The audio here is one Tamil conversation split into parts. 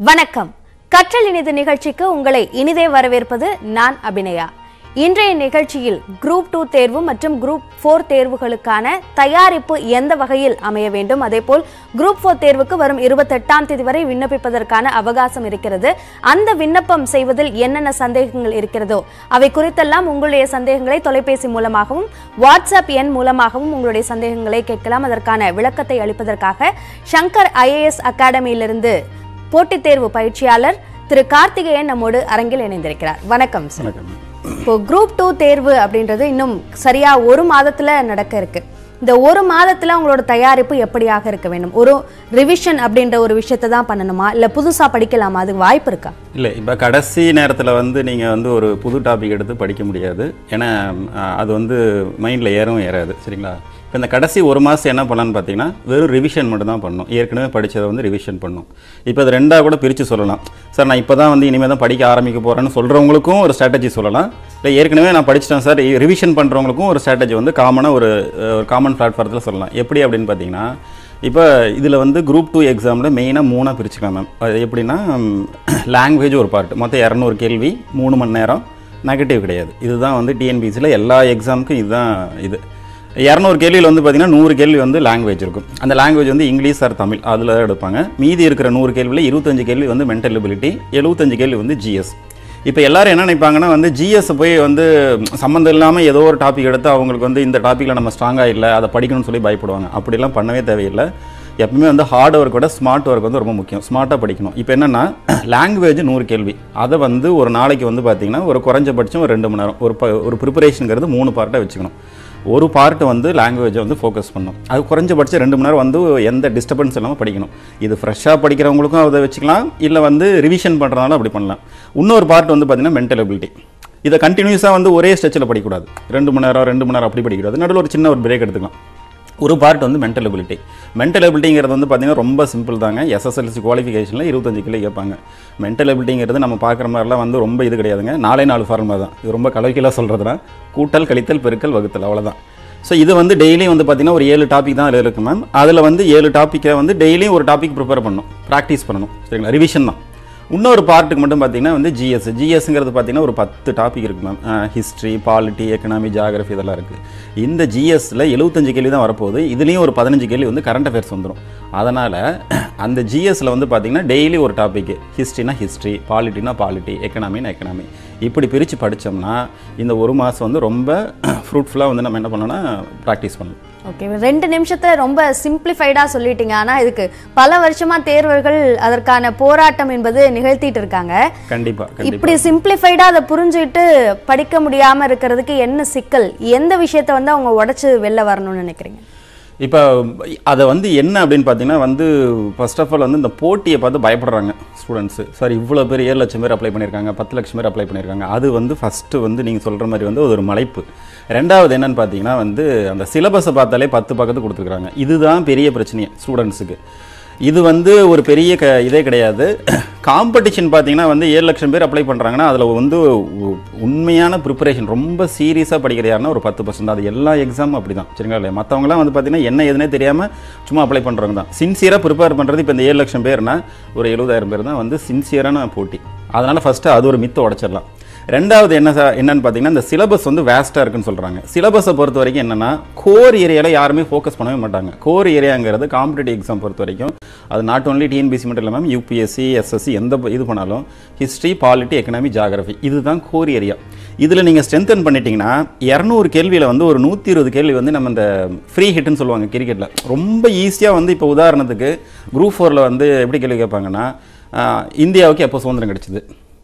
வணக்கம் கற்றல் இனிது நிகழ்ச்சிக்கு உங்களை இனிதே வரவேற்பது நான் அபிநயா இன்றைய நிகழ்ச்சியில் குரூப் டூ தேர்வு மற்றும் குரூப் ஃபோர் தேர்வுகளுக்கான தயாரிப்பு எந்த வகையில் அமைய வேண்டும் அதேபோல் குரூப் ஃபோர் தேர்வுக்கு வரும் இருபத்தெட்டாம் தேதி வரை விண்ணப்பிப்பதற்கான அவகாசம் இருக்கிறது அந்த விண்ணப்பம் செய்வதில் என்னென்ன சந்தேகங்கள் இருக்கிறதோ அவை குறித்தெல்லாம் உங்களுடைய சந்தேகங்களை தொலைபேசி மூலமாகவும் வாட்ஸ்அப் எண் மூலமாகவும் உங்களுடைய சந்தேகங்களை கேட்கலாம் அதற்கான விளக்கத்தை அளிப்பதற்காக சங்கர் ஐஏஎஸ் அகாடமியிலிருந்து போட்டித் தேர்வு பயிற்சியாளர் திரு கார்த்திகேயன் நம்மோடு அரங்கில் இணைந்திருக்கிறார் வணக்கம் சார் வணக்கம் இப்போ குரூப் டூ தேர்வு அப்படின்றது இன்னும் சரியா ஒரு மாதத்துல நடக்க இருக்கு இந்த ஒரு மாதத்துல உங்களோட தயாரிப்பு எப்படியாக இருக்க வேண்டும் ஒரு ரிவிஷன் அப்படின்ற ஒரு விஷயத்தை தான் பண்ணணுமா இல்ல புதுசா படிக்கலாமா அது வாய்ப்பு இருக்கா இல்லை இப்போ கடைசி நேரத்தில் வந்து நீங்கள் வந்து ஒரு புது டாபிக் எடுத்து படிக்க முடியாது ஏன்னா அஹ், அது வந்து மைண்டில் ஏறவும் ஏறாது சரிங்களா இப்போ இந்த கடைசி ஒரு மாதம் என்ன பண்ணலான்னு பார்த்தீங்கன்னா வெறும் ரிவிஷன் மட்டும் தான் பண்ணணும் ஏற்கனவே படித்ததை வந்து ரிவிஷன் பண்ணணும் இப்போ அது ரெண்டாக கூட பிரித்து சொல்லலாம் சார் நான் இப்போ தான் வந்து இனிமேல் தான் படிக்க ஆரம்பிக்க போகிறேன்னு சொல்கிறவங்களுக்கும் ஒரு ஸ்ட்ராட்டஜி சொல்லலாம் இல்லை ஏற்கனவே நான் படிச்சிட்டேன் சார் ரிவிஷன் பண்ணுறவங்களுக்கும் ஒரு ஸ்ட்ராட்டஜி வந்து காமனாக ஒரு அஹ், ஒரு காமன் பிளாட்ஃபாரத்தில் சொல்லலாம் எப்படி அப்படின்னு பார்த்தீங்கன்னா இப்போ இதில் வந்து குரூப் டூ எக்ஸாமில் மெயினாக மூணாக பிரிச்சுக்கலாம் மேம் அது எப்படின்னா லாங்குவேஜ் ஒரு பார்ட் மொத்தம் இரநூறு கேள்வி மூணு மணி நேரம் நெகட்டிவ் கிடையாது இதுதான் வந்து டிஎன்பிசியில் எல்லா எக்ஸாமுக்கும் இதுதான் இது இரநூறு கேள்வியில் வந்து பார்த்தீங்கன்னா நூறு கேள்வி வந்து லாங்குவேஜ் இருக்கும் அந்த லாங்குவேஜ் வந்து இங்கிலீஷ் ஆர் தமிழ் அதில் தான் எடுப்பாங்க மீதி இருக்கிற நூறு கேள்வியில் இருபத்தஞ்சு கேள்வி வந்து மென்டல் எபிலிட்டி எழுபத்தஞ்சு கேள்வி வந்து ஜிஎஸ் இப்போ எல்லாரும் என்ன நினைப்பாங்கன்னா வந்து ஜிஎஸ் போய் வந்து சம்மந்தம் இல்லாமல் ஏதோ ஒரு டாபிக் எடுத்து அவங்களுக்கு வந்து இந்த டாப்பிக்கில் நம்ம ஸ்ட்ராங்காக இல்லை அதை படிக்கணும்னு சொல்லி பயப்படுவாங்க அப்படிலாம் பண்ணவே தேவையில்லை எப்பவுமே வந்து ஹார்ட் ஒர்க் விட ஸ்மார்ட் ஒர்க் வந்து ரொம்ப முக்கியம் ஸ்மார்ட்டாக படிக்கணும் இப்போ என்னென்னா லாங்குவேஜ் நூறு கேள்வி அதை வந்து ஒரு நாளைக்கு வந்து பார்த்தீங்கன்னா ஒரு குறைஞ்சபட்சம் ஒரு ரெண்டு மணி நேரம் ஒரு ப ஒரு ப்ரிப்பரேஷனுங்கிறது மூணு பார்ட்டாக வச்சுக்கணும் ஒரு பார்ட் வந்து லாங்குவேஜை வந்து ஃபோக்கஸ் பண்ணணும் அது குறைஞ்சபட்சம் ரெண்டு மணி நேரம் வந்து எந்த டிஸ்டர்பன்ஸ் இல்லாமல் படிக்கணும் இது ஃப்ரெஷ்ஷாக படிக்கிறவங்களுக்கும் அதை வச்சுக்கலாம் இல்லை வந்து ரிவிஷன் பண்ணுறதுனால அப்படி பண்ணலாம் இன்னொரு பார்ட் வந்து பார்த்தீங்கன்னா மென்டல் எபிலிட்டி இதை கண்டினியூஸாக வந்து ஒரே ஸ்ட்ரெச்சில் படிக்கக்கூடாது ரெண்டு மணி நேரம் ரெண்டு மணி நேரம் அப்படி படிக்கக்கூடாது நடுவில் ஒரு சின்ன ஒரு பிரேக் எடுத்துக்கலாம் ஒரு பார்ட் வந்து மென்டல் எபிலிட்டி மென்டல் எபிலிட்டிங்கிறது வந்து பார்த்தீங்கன்னா ரொம்ப சிம்பிள் தாங்க எஸ்எஸ்எல்சி குவாலிஃபிகேஷனில் இருபத்தஞ்சு கிலோ கேட்பாங்க மென்டல் எபிலிட்டிங்கிறது நம்ம பார்க்குற மாதிரிலாம் வந்து ரொம்ப இது கிடையாதுங்க நாலே நாலு ஃபார்முலா தான் இது ரொம்ப கலவைக்கலாக சொல்கிறதுனா கூட்டல் கழித்தல் பெருக்கல் வகுத்தல் அவ்வளோதான் ஸோ இது வந்து டெய்லியும் வந்து பார்த்தீங்கன்னா ஒரு ஏழு டாபிக் தான் அதில் இருக்கு மேம் அதில் வந்து ஏழு டாப்பிக்கை வந்து டெய்லியும் ஒரு டாபிக் ப்ரிப்பேர் பண்ணணும் ப்ராக்டிஸ் பண்ணணும் சரிங்களா ரிவிஷன் தான் இன்னொரு பார்ட்டுக்கு மட்டும் பார்த்தீங்கன்னா வந்து ஜிஎஸ் ஜிஎஸ்ங்கிறது பார்த்தீங்கன்னா ஒரு பத்து டாபிக் இருக்கு ma'am history polity economy geography இதெல்லாம் இருக்குது இந்த ஜிஎஸ்ல எழுபத்தஞ்சு கேள்வி தான் வரப்போகுது இதுலேயும் ஒரு பதினஞ்சு கேள்வி வந்து கரண்ட் அஃபேர்ஸ் வந்துடும் அதனால் அந்த ஜிஎஸ்ல வந்து பார்த்தீங்கன்னா டெய்லி ஒரு டாபிக் ஹிஸ்ட்ரினா ஹிஸ்ட்ரி பாலிட்டினா பாலிட்டி எக்கனாமினா எக்கனாமி இப்படி பிரித்து படித்தோம்னா இந்த ஒரு மாதம் வந்து ரொம்ப ஃப்ரூட்ஃபுல்லாக வந்து நம்ம என்ன பண்ணோம்னா ப்ராக்டிஸ் பண்ணணும் ஓகே ரெண்டு நிமிஷத்துல ரொம்ப சிம்பிளிஃபைடா சொல்லிட்டீங்க ஆனா இதுக்கு பல வருஷமா தேர்வர்கள் அதற்கான போராட்டம் என்பது நிகழ்த்திட்டு இருக்காங்க கண்டிப்பாக கண்டிப்பாக இப்படி சிம்பிளிஃபைடா அதை புரிஞ்சுட்டு படிக்க முடியாம இருக்கிறதுக்கு என்ன சிக்கல் எந்த விஷயத்த வந்து அவங்க உடைச்சு வெளில வரணும்னு நினைக்கிறீங்க இப்போ அதை வந்து என்ன அப்படின்னு பார்த்தீங்கன்னா வந்து ஃபர்ஸ்ட் ஆஃப் ஆல் வந்து இந்த போட்டியை பார்த்து பயப்படுறாங்க ஸ்டூடெண்ட்ஸு சார் இவ்வளோ பேர் ஏழு லட்சம் பேர் அப்ளை பண்ணியிருக்காங்க பத்து லட்சம் பேர் அப்ளை பண்ணியிருக்காங்க அது வந்து ஃபஸ்ட்டு வந்து நீங்கள் சொல்கிற மாதிரி வந்து அது ஒரு மலைப்பு ரெண்டாவது என்னன்னு பார்த்தீங்கன்னா வந்து அந்த சிலபஸை பார்த்தாலே பத்து பக்கத்து கொடுத்துருக்காங்க இதுதான் பெரிய பிரச்சனையே ஸ்டூடெண்ட்ஸுக்கு இது வந்து ஒரு பெரிய க இதே கிடையாது காம்படிஷன் பார்த்தீங்கன்னா வந்து ஏழு லட்சம் பேர் அப்ளை பண்ணுறாங்கன்னா அதில் வந்து உ- உண்மையான ப்ரிப்பரேஷன் ரொம்ப சீரியஸாக படிக்கிற யாருன்னா ஒரு பத்து பர்சன்ட் அது எல்லா எக்ஸாமும் அப்படி தான் சரிங்களா இல்லையா மற்றவங்களாம் வந்து பார்த்தீங்கன்னா என்ன எதுனே தெரியாமல் சும்மா அப்ளை பண்ணுறவங்க தான் சின்சியராக ப்ரிப்பேர் பண்ணுறது இப்போ இந்த ஏழு லட்சம் பேர்னா ஒரு எழுபதாயிரம் பேர் தான் வந்து சின்சியரான போட்டி அதனால் ஃபஸ்ட்டு அது ஒரு மித்தை உடச்சிடலாம் ரெண்டாவது என்ன சா- என்னன்னு பார்த்தீங்கன்னா இந்த சிலபஸ் வந்து வேஸ்ட்டாக இருக்குன்னு சொல்கிறாங்க சிலபஸை பொறுத்த வரைக்கும் என்னன்னா கோர் ஏரியாவில் யாருமே ஃபோக்கஸ் பண்ணவே மாட்டாங்க கோர் ஏரியாங்கிறது காம்படிட்டிவ் எக்ஸாம் பொறுத்த வரைக்கும் அது நாட் ஒன்லி டிஎன்பிசி மட்டும் இல்லாமல் யூபிஎஸ்சி எஸ்எஸ்சி எந்த ப- இது பண்ணாலும் ஹிஸ்ட்ரி பாலிட்டி எக்கனாமி ஜாகிரஃபி இதுதான் கோர் ஏரியா இதில் நீங்கள் ஸ்ட்ரென்தன் பண்ணிட்டீங்கன்னா இரநூறு கேள்வியில் வந்து ஒரு நூற்றி இருபது கேள்வி வந்து நம்ம இந்த ஃப்ரீ ஹிட்னு சொல்லுவாங்க கிரிக்கெட்டில் ரொம்ப ஈஸியாக வந்து இப்போ உதாரணத்துக்கு குரூப் ஃபோரில் வந்து எப்படி கேள்வி கேட்பாங்கன்னா ஆஹ், இந்தியாவுக்கு எப்போ சுதந்திரம் கிடைச்சிது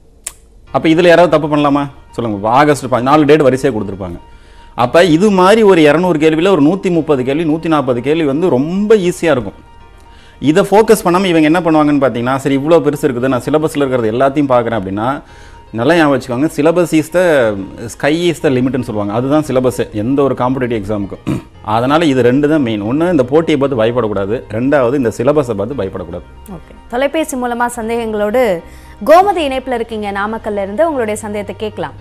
அப்போ இதில் யாராவது தப்பு பண்ணலாமா சொல்லுங்க இப்போ ஆகஸ்ட் பா- நாலு டேட் வரிசையாக கொடுத்துருப்பாங்க அப்போ இது மாதிரி ஒரு இரநூறு கேள்வியில் ஒரு நூற்றி முப்பது கேள்வி நூற்றி நாற்பது கேள்வி வந்து ரொம்ப ஈஸியாக இருக்கும் இதை ஃபோக்கஸ் பண்ணாமல் இவங்க என்ன பண்ணுவாங்கன்னு பார்த்தீங்கன்னா சரி இவ்வளோ பெருசு இருக்குது நான் சிலபஸில் இருக்கிறது எல்லாத்தையும் பார்க்குறேன் அப்படின்னா நல்லா ஞாபகம் வச்சுக்கோங்க syllabus is the sky is the லிமிட்னு சொல்லுவாங்க அதுதான் சிலபஸ் எந்த ஒரு காம்படிட்டிவ் எக்ஸாமுக்கும் அதனால் இது ரெண்டு தான் மெயின் ஒன்று இந்த போட்டியை பார்த்து பயப்படக்கூடாது ரெண்டாவது இந்த சிலபஸை பார்த்து பயப்படக்கூடாது ஓகே தொலைபேசி மூலமா சந்தேகங்களோடு கோமதி இணைப்புல இருக்கீங்க நாமக்கல்ல இருந்து உங்களுடைய சந்தேகத்தை கேட்கலாம்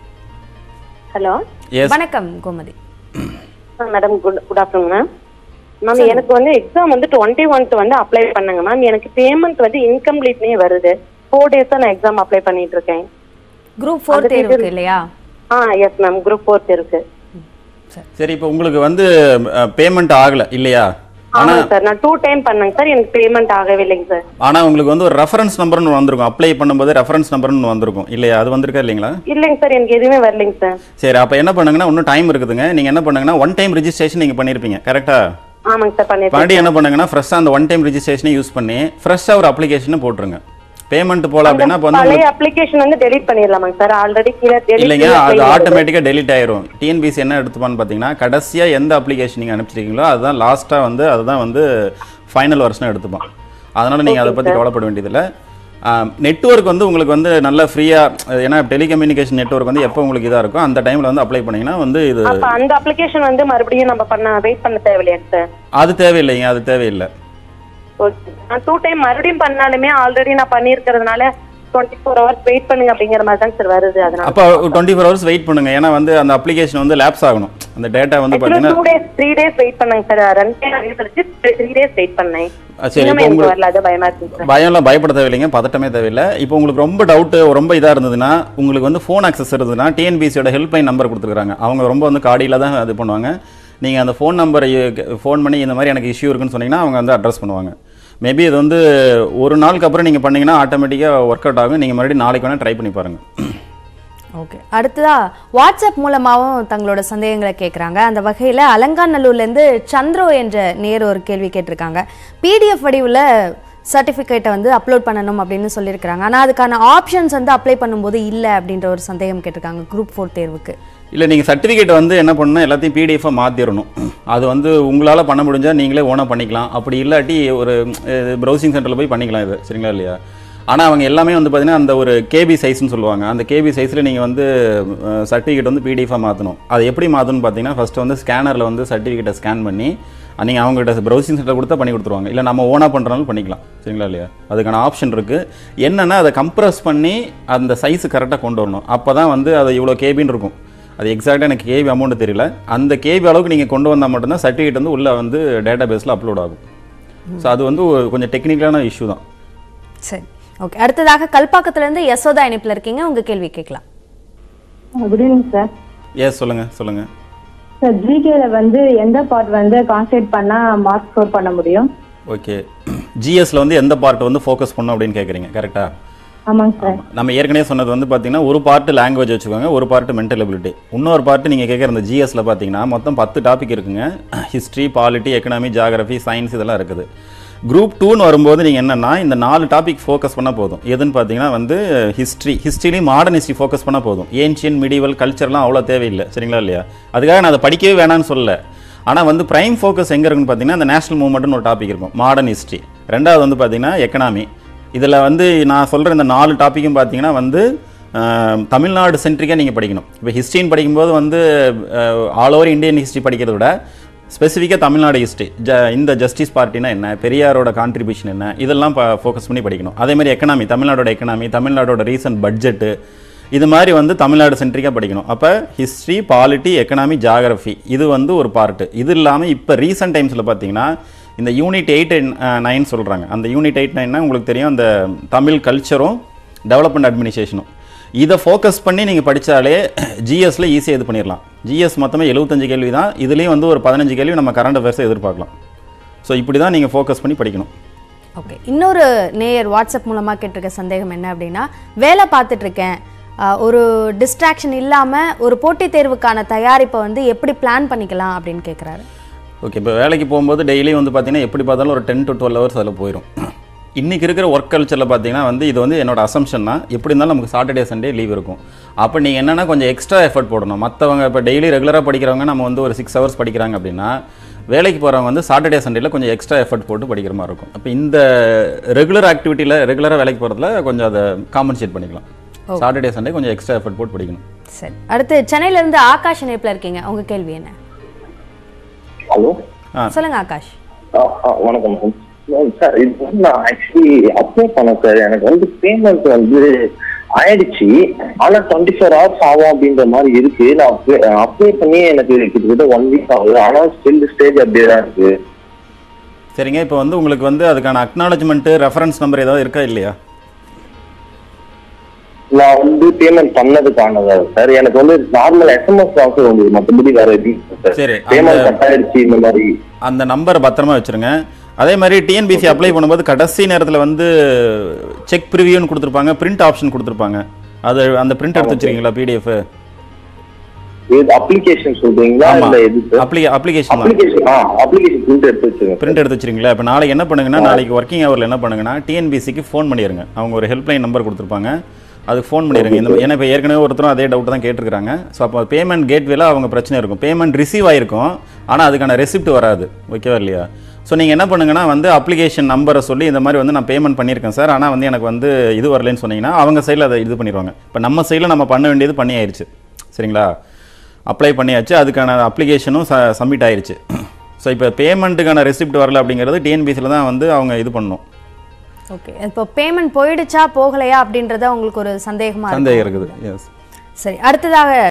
ஹலோ எஸ் வணக்கம் Gomathi madam good good afternoon ma'am ma'am எனக்கு வந்து எக்ஸாம் வந்து டுவெண்ட்டி ஒன்த் வந்து அப்ளை பண்ணுங்க மேம் எனக்கு பேமெண்ட் வந்து இன்கம்ப்ளீட்னே வருது ஃபோர் டேஸா நான் எக்ஸாம் அப்ளை பண்ணிட்டு இருக்கேன் குரூப் ஃபோர் அந்த தேர்வுக்கு இல்லையா ஆ எஸ் மேம் குரூப் ஃபோர்த் இருக்கு சரி இப்போ உங்களுக்கு வந்து பேமெண்ட் ஆகலை இல்லையா ஆமாங்க சார் நான் டூ டைம் பண்ணேங்க சார் எனக்கு பேமெண்ட் ஆகவே இல்லைங்க சார் ஆனால் உங்களுக்கு வந்து ஒரு ரெஃபரன்ஸ் நம்பர்னு வந்திருக்கும் அப்ளை பண்ணும்போது ரெஃபரன்ஸ் நம்பர்னு வந்திருக்கும் இல்லையா அது வந்திருக்கா இல்லைங்களா இல்லைங்க சார் எனக்கு எதுவுமே வரலைங்க சார் சரி அப்போ என்ன பண்ணுங்கன்னா இன்னும் டைம் இருக்குதுங்க நீங்கள் என்ன பண்ணுங்கன்னா ஒன் டைம் ரிஜிஸ்ட்ரேஷன் நீங்கள் பண்ணியிருப்பீங்க கரெக்டாக ஆமாங்க சார் பண்ணிருக்கேன் மறுபடியும் என்ன பண்ணுங்கன்னா ஃப்ரெஷ்ஷாக அந்த ஒன் டைம் ரிஜிஸ்ட்ரேஷனை யூஸ் பண்ணி ஃப்ரெஷ்ஷாக ஒரு அப்ளிகேஷனை போட்டுருங்க பேமெண்ட் போல அப்படின்னா இப்போ வந்து பழைய அப்ளிகேஷன் வந்து டெலீட் பண்ணிடலாமாங்க சார் ஆல்ரெடி கீழே இல்லைங்க அது டெலிட் ஆட்டோமேட்டிக்காக டெலிட் ஆயிரும் டிஎன்பிசி என்ன எடுத்துப்பான்னு பார்த்தீங்கன்னா கடைசியாக எந்த அப்ளிகேஷன் நீங்கள் அனுப்பிச்சிருக்கீங்களோ அதுதான் லாஸ்ட்டாக வந்து அதுதான் வந்து ஃபைனல் வருஷனாக எடுத்துப்பான் அதனால் நீங்கள் அதை பற்றி கவலைப்பட வேண்டியதில்லை நெட்வொர்க் வந்து உங்களுக்கு வந்து நல்ல ஃப்ரீயாக ஏன்னா டெலிகம்யூனிகேஷன் நெட்வொர்க் வந்து எப்போ உங்களுக்கு இதாக இருக்கோ அந்த டைமில் வந்து அப்ளை பண்ணீங்கன்னா வந்து இது அப்ப அந்த அப்ளிகேஷன் வந்து மறுபடியும் நம்ம பண்ண வெயிட் பண்ண தேவையில்லையா சார் அது தேவையில்லைங்க அது தேவையில்லை ஓகே நான் டூ டைம் மறுபடியும் பண்ணாலுமே ஆல்ரெடி நான் பண்ணியிருக்கிறதுனால டுவெண்ட்டி ஃபோர் ஹவர்ஸ் வெயிட் பண்ணுங்க அப்படிங்கிற மாதிரி தான் சார் வருது அதனால அப்போ டுவெண்ட்டி ஃபோர் ஹவர்ஸ் வெயிட் பண்ணுங்க ஏன்னா வந்து அந்த அப்ளிகேஷன் வந்து லேப்ஸ் ஆகணும் அந்த டேட்டா வந்து பார்த்தீங்கன்னா two days three days wait பண்ணேங்க சார் ரெண்டு டேஸ் கழிச்சு த்ரீ டேஸ் வெயிட் பண்ணேன் அஹ் சரி இன்னுமே இப்போ எனக்கு உங்களுக்கு வரல அது பயமா இருக்கு சார் பயம்லாம் பயப்பட தேவையில்லைங்க பதட்டமே தேவையில்லை இப்போ உங்களுக்கு ரொம்ப டவுட்டு ரொம்ப இதாக இருந்ததுன்னா உங்களுக்கு வந்து ஃபோன் ஆக்சஸ் இருந்ததுன்னா டிஎன்பிசியோட ஹெல்ப்லைன் நம்பர் கொடுத்துருக்காங்க அவங்க ரொம்ப வந்து காடியில் தான் இது பண்ணுவாங்க நீங்கள் அந்த ஃபோன் நம்பரை ஃபோன் பண்ணி இந்த மாதிரி எனக்கு இஷ்யூ இருக்குன்னு சொன்னீங்கன்னா அவங்க வந்து அட்ரஸ் பண்ணுவாங்க மேபி இது வந்து ஒரு நாளுக்கு அப்புறம் நீங்கள் பண்ணீங்கன்னா ஆட்டோமேட்டிக்காக ஒர்க் அவுட் ஆகும் நீங்கள் மறுபடியும் நாளைக்கு வேணால் ட்ரை பண்ணி பாருங்கள் ஓகே அடுத்ததா வாட்ஸ்அப் மூலமாகவும் தங்களோட சந்தேகங்களை கேட்குறாங்க அந்த வகையில் அலங்காநல்லூர்லேருந்து சந்திரோ என்ற நேர் ஒரு கேள்வி கேட்டிருக்காங்க பிடிஎஃப் வடிவில் சர்டிஃபிகேட்டை வந்து அப்லோட் பண்ணணும் அப்படின்னு சொல்லியிருக்கிறாங்க ஆனால் அதுக்கான ஆப்ஷன்ஸ் வந்து அப்ளை பண்ணும்போது இல்லை அப்படின்ற ஒரு சந்தேகம் கேட்டிருக்காங்க குரூப் ஃபோர் தேர்வுக்கு இல்லை நீங்கள் சர்டிஃபிகேட் வந்து என்ன பண்ணணும் எல்லாத்தையும் பிடிஎஃபாக மாற்றிடணும் அது வந்து உங்களால் பண்ண முடிஞ்சால் நீங்களே ஓனாக பண்ணிக்கலாம் அப்படி இல்லாட்டி ஒரு ப்ரௌசிங் சென்டரில் போய் பண்ணிக்கலாம் இது சரிங்களா இல்லையா ஆனால் அவங்க எல்லாமே வந்து பார்த்தீங்கன்னா அந்த ஒரு கேபி சைஸ்னு சொல்லுவாங்க அந்த கேபி சைஸில் நீங்கள் வந்து சர்டிஃபிகேட் வந்து பிடிஎஃபாக மாற்றணும் அது எப்படி மாற்றணும்னு பார்த்தீங்கன்னா ஃபஸ்ட்டு வந்து ஸ்கேனரில் வந்து சர்டிஃபிகேட்டை ஸ்கேன் பண்ணி நீங்கள் அவங்ககிட்ட ப்ரௌசிங் சென்டர் கொடுத்தா பண்ணி கொடுத்துருவாங்க இல்லை நம்ம ஓனாக பண்ணுறனாலும் பண்ணிக்கலாம் சரிங்களா இல்லையா அதுக்கான ஆப்ஷன் இருக்குது என்னென்னா அதை கம்ப்ரஸ் பண்ணி அந்த சைஸு கரெக்டாக கொண்டு வரணும் அப்போ தான் வந்து அது இவ்வளோ கேபின்னு இருக்கும் அது எக்ஸாக்டாக எனக்கு கேபி அமௌண்ட் தெரியல அந்த கேபி அளவுக்கு நீங்கள் கொண்டு வந்தால் மட்டும்தான் சர்டிஃபிகேட் வந்து உள்ளே வந்து டேட்டா பேஸில் அப்லோட் ஆகும் ஸோ அது வந்து ஒரு கொஞ்சம் டெக்னிக்கலான இஷ்யூ தான் சரி ஓகே அடுத்ததாக கல்பாக்கத்துலேருந்து யசோதா இணைப்பில் இருக்கீங்க உங்கள் கேள்வி கேட்கலாம் குட் ஈவினிங் சார் எஸ் சொல்லுங்கள் சொல்லுங்கள் சார் ஜிகேல வந்து எந்த பார்ட் வந்து கான்சென்ட்ரேட் பண்ணா மார்க் ஸ்கோர் பண்ண முடியும் ஓகே ஜிஎஸ்ல வந்து எந்த பார்ட் வந்து ஃபோக்கஸ் பண்ணும் அப்படின்னு கேட்குறீங்க கரெக்டாக ஆமாங்க சார் நம்ம ஏற்கனவே சொன்னது வந்து பார்த்தீங்கன்னா ஒரு பார்ட் லாங்குவேஜ் வச்சுக்கோங்க ஒரு பார்ட் மென்டல் எபிலிட்டி இன்னொரு பார்ட் நீங்கள் கேட்குற இந்த ஜிஎஸ்ல பார்த்தீங்கன்னா மொத்தம் பத்து டாபிக் இருக்குங்க history polity economy geography science இதெல்லாம் இருக்குது குரூப் டூன்னு வரும்போது நீங்கள் என்னென்னா இந்த நாலு டாபிக் ஃபோக்கஸ் பண்ணால் போதும் எதுன்னு பார்த்தீங்கன்னா வந்து ஹிஸ்ட்ரி ஹிஸ்ட்ரிலையும் மாடர்ன் ஹிஸ்ட்ரி ஃபோக்கஸ் பண்ணால் போதும் ஏன்ஷியன் மிடிவல் கல்ச்சர்லாம் அவ்வளோ தேவையில்லை சரிங்களா இல்லையா அதுக்காக நான் அதை படிக்கவே வேணாம்னு சொல்லல ஆனால் வந்து பிரைம் ஃபோக்கஸ் எங்கே இருக்குன்னு பார்த்தீங்கன்னா இந்த நேஷனல் மூவ்மெண்ட்னு ஒரு டாபிக் இருக்கும் மாடர்ன் ஹிஸ்ட்ரி ரெண்டாவது வந்து பார்த்தீங்கன்னா எக்கனாமி இதில் வந்து நான் சொல்கிற இந்த நாலு டாப்பிக்கும் பார்த்தீங்கன்னா வந்து அஹ், தமிழ்நாடு சென்ட்ரிக்காக நீங்கள் படிக்கணும் இப்போ ஹிஸ்ட்ரின்னு படிக்கும்போது வந்து ஆல் ஓவர் இந்தியன் ஹிஸ்ட்ரி படிக்கிறத விட ஸ்பெசிஃபிக்காக தமிழ்நாடு ஹிஸ்ட்ரி ஜ இந்த ஜஸ்டிஸ் பார்ட்டினா என்ன பெரியாரோட கான்ட்ரிபியூஷன் என்ன இதெல்லாம் ஃபோக்கஸ் பண்ணி படிக்கணும் அதே மாதிரி எக்கனாமி தமிழ்நாடோட எக்கனாமி தமிழ்நாடோட ரீசன்ட் பட்ஜெட்டு இது மாதிரி வந்து தமிழ்நாடு சென்ட்ரிக்காக படிக்கணும் அப்போ ஹிஸ்ட்ரி பாலிட்டி எக்கனாமி ஜாகிரஃபி இது வந்து ஒரு பார்ட்டு இது இல்லாமல் இப்போ ரீசெண்ட் டைம்ஸில் பார்த்தீங்கன்னா இந்த யூனிட் எயிட் நைன் சொல்கிறாங்க அந்த யூனிட் எயிட் நைன்னா உங்களுக்கு தெரியும் அந்த தமிழ் கல்ச்சரும் டெவலப்மெண்ட் அட்மினிஸ்ட்ரேஷனும் இதை ஃபோக்கஸ் பண்ணி நீங்கள் படித்தாலே ஜிஎஸ்ல ஈஸியாக இது பண்ணிடலாம் ஜிஎஸ் மொத்தமே எழுபத்தஞ்சு கேள்வி தான் இதுலேயும் வந்து ஒரு பதினஞ்சு கேள்வி நம்ம கரண்ட் அஃபேர்ஸை எதிர்பார்க்கலாம் ஸோ இப்படி தான் நீங்கள் ஃபோக்கஸ் பண்ணி படிக்கணும் ஓகே இன்னொரு நேயர் வாட்ஸ்அப் மூலமாக கேட்டிருக்க சந்தேகம் என்ன அப்படின்னா வேலை பார்த்துட்டு இருக்கேன் ஆஹ் ஒரு டிஸ்ட்ராக்ஷன் இல்லாமல் ஒரு போட்டித் தேர்வுக்கான தயாரிப்பை வந்து எப்படி பிளான் பண்ணிக்கலாம் அப்படின்னு கேட்குறாரு ஓகே இப்போ வேலைக்கு போகும்போது டெய்லி வந்து பார்த்தீங்கன்னா எப்படி பார்த்தாலும் ஒரு டென் டு டுவெல் ஹவர்ஸ் அதில் போயிடும் இன்றைக்கி இருக்கிற ஒர்க் கல்ச்சரில் பார்த்தீங்கன்னா வந்து இது வந்து என்னோட அசம்ஷன் தான் எப்படி இருந்தாலும் நமக்கு சாட்டர்டே சண்டே லீவ் இருக்கும் அப்போ நீங்கள் என்னென்னா கொஞ்சம் எக்ஸ்ட்ரா எஃபர்ட் போடணும் மற்றவங்க இப்போ டெய்லி ரெகுலராக படிக்கிறவங்க நம்ம வந்து ஒரு சிக்ஸ் ஹவர்ஸ் படிக்கிறாங்க அப்படின்னா வேலைக்கு போகிறவங்க வந்து சாட்டர்டே சண்டேல கொஞ்சம் எக்ஸ்ட்ரா எஃபர்ட் போட்டு படிக்கிற மாதிரி இருக்கும் அப்போ இந்த ரெகுலர் ஆக்டிவிட்டியில் ரெகுலராக வேலைக்கு போகிறதுல கொஞ்சம் அதை காம்பன்சேட் பண்ணிக்கலாம் சாட்டர்டே சண்டே கொஞ்சம் எக்ஸ்ட்ரா எஃபர்ட் போட்டு படிக்கணும் சரி அடுத்து சென்னையிலேருந்து ஆகாஷ் இணைப்பில் இருக்கீங்க உங்கள் கேள்வி என்ன ஹலோ சொல்லுங்க ஆகாஷ் ஆ, ஆ, வணக்கம் மேம் சார் இது வந்து நான் ஆக்சுவலி அப்ளை பண்ணேன் சார் எனக்கு வந்து பேமெண்ட் வந்து ஆயிடுச்சு ஆனா டுவெண்ட்டி ஃபோர் ஹவர்ஸ் ஆகும் அப்படின்ற மாதிரி இருக்கு நான் அப்ளை பண்ணி எனக்கு கிட்டத்தட்ட ஒன் வீக் ஆகுது ஆனா ஸ்டில் ஸ்டேஜ் அப்படியே தான் இருக்கு சரிங்க இப்போ வந்து உங்களுக்கு வந்து அதுக்கான அக்னாலஜ்மெண்ட்டு ரெஃபரன்ஸ் நம்பர் ஏதாவது இருக்கா இல்லையா நான் வந்து பேமெண்ட் பண்ணதுக்கானதா சார் எனக்கு வந்து நார்மல் எஸ்எம்எஸ் தான் சார் வந்தது மற்றபடி வேற எதுவும் சார் சரி, பேமெண்ட் அந்த- கட் ஆயிடுச்சு இந்த மாதிரி அந்த நம்பரை பத்திரமா வச்சுருங்க அதே மாதிரி டிஎன்பிசி அப்ளை பண்ணும்போது கடைசி நேரத்தில் வந்து செக் ப்ரிவியூன்னு கொடுத்துருப்பாங்க பிரிண்ட் ஆப்ஷன் கொடுத்துருப்பாங்க அது அந்த பிரிண்ட் எடுத்து வச்சிருக்கீங்களா பிடிஎஃப் இது அப்ளிகேஷன் சொல்றீங்களா ஆமா இல்ல எது சார் அப்ளி அப்ளிகேஷன் தான் அப்ளிகேஷன் ஆ அப்ளிகேஷன் பிரிண்ட் எடுத்து வச்சிருங்க பிரிண்ட் எடுத்து வச்சிருக்கீங்களா இப்போ நாளைக்கு என்ன பண்ணுங்கன்னா நாளைக்கு ஒர்க்கிங் ஹவரில் என்ன பண்ணுங்கன்னா டிஎன்பிசிக்கு ஃபோன் பண்ணிடுங்க அவங்க ஒரு ஹெல்ப்லைன் நம்பர் கொடுத்துருப்பாங்க அதுக்கு ஃபோன் பண்ணிடுங்க இந்த ஏன்னா இப்போ ஏற்கனவே ஒருத்தரும் அதே டவுட் தான் கேட்டிருக்காங்க ஸோ அப்போ பேமெண்ட் கேட்வேல அவங்க பிரச்சனை இருக்கும் பேமெண்ட் ரிசீவ் ஆயிருக்கும் ஆனால் அதுக்கான ரெசிப்ட் வராது ஓகேவா இல்லையா ஸோ நீங்கள் என்ன பண்ணுங்கன்னா வந்து அப்ளிகேஷன் நம்பரை சொல்லி இந்த மாதிரி வந்து நான் பேமெண்ட் பண்ணியிருக்கேன் சார் ஆனால் வந்து எனக்கு வந்து இது வரலன்னு சொன்னீங்கன்னா அவங்க சைடில் அதை இது பண்ணிடுவாங்க இப்போ நம்ம சைடில் நம்ம பண்ண வேண்டியது பண்ணி ஆயிருச்சு சரிங்களா அப்ளை பண்ணியாச்சு அதுக்கான அப்ளிகேஷனும் ச சப்மிட் ஆயிருச்சு ஸோ இப்போ பேமெண்ட்டுக்கான ரெசிப்ட் வரல அப்படிங்கிறது டிஎன்பிசியில் தான் வந்து அவங்க இது பண்ணணும் ஓகே இப்போ பேமெண்ட் போயிடுச்சா போகலையா அப்படின்றத உங்களுக்கு ஒரு சந்தேகமா இருக்கும் சந்தேகம் இருக்குது எஸ் சரி அடுத்ததாக